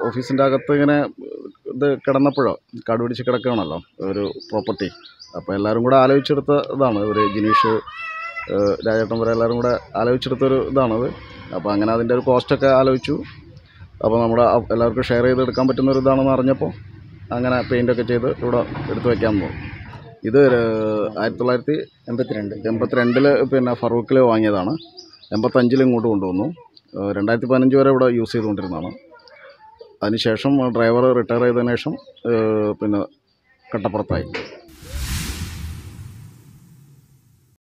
ഓഫീസിൻ്റെ അകത്ത് ഇങ്ങനെ ഇത് കിടന്നപ്പോഴോ കാട് പിടിച്ച് കിടക്കുകയാണല്ലോ ഒരു പ്രോപ്പർട്ടി അപ്പോൾ എല്ലാവരും കൂടെ ആലോചിച്ചെടുത്ത ഇതാണ് ഒരു ജിനീഷ് ഏഹ് രാജേട്ടൻ വരെ എല്ലാവരും കൂടെ ആലോചിച്ചെടുത്തൊരു ഇതാണത് അപ്പോൾ അങ്ങനെ അതിൻ്റെ ഒരു കോസ്റ്റൊക്കെ ആലോചിച്ചു അപ്പോൾ നമ്മുടെ ആ- എല്ലാവർക്കും ഷെയർ ചെയ്ത് എടുക്കാൻ പറ്റുന്ന ഒരു ഇതാണെന്ന് അറിഞ്ഞപ്പോൾ അങ്ങനെ പെയിൻ്റൊക്കെ ചെയ്ത് ഇവിടെ എടുത്ത് വയ്ക്കാൻ തോന്നി ഇത് ഒരു ആയിരത്തി തൊള്ളായിരത്തി എൺപത്തിരണ്ട് എൺപത്തിരണ്ടിൽ പിന്നെ ഫറൂഖിൽ വാങ്ങിയതാണ് എൺപത്തഞ്ചിൽ ഇങ്ങോട്ട് കൊണ്ടുവന്നു ഏഹ് രണ്ടായിരത്തി പതിനഞ്ച് വരെ ഇവിടെ യൂസ് ചെയ്തുകൊണ്ടിരുന്നതാണ് അതിനുശേഷം ഡ്രൈവർ റിട്ടയർ ചെയ്തതിന് ശേഷം ഏഹ് പിന്നെ കട്ടപ്പുറത്തായി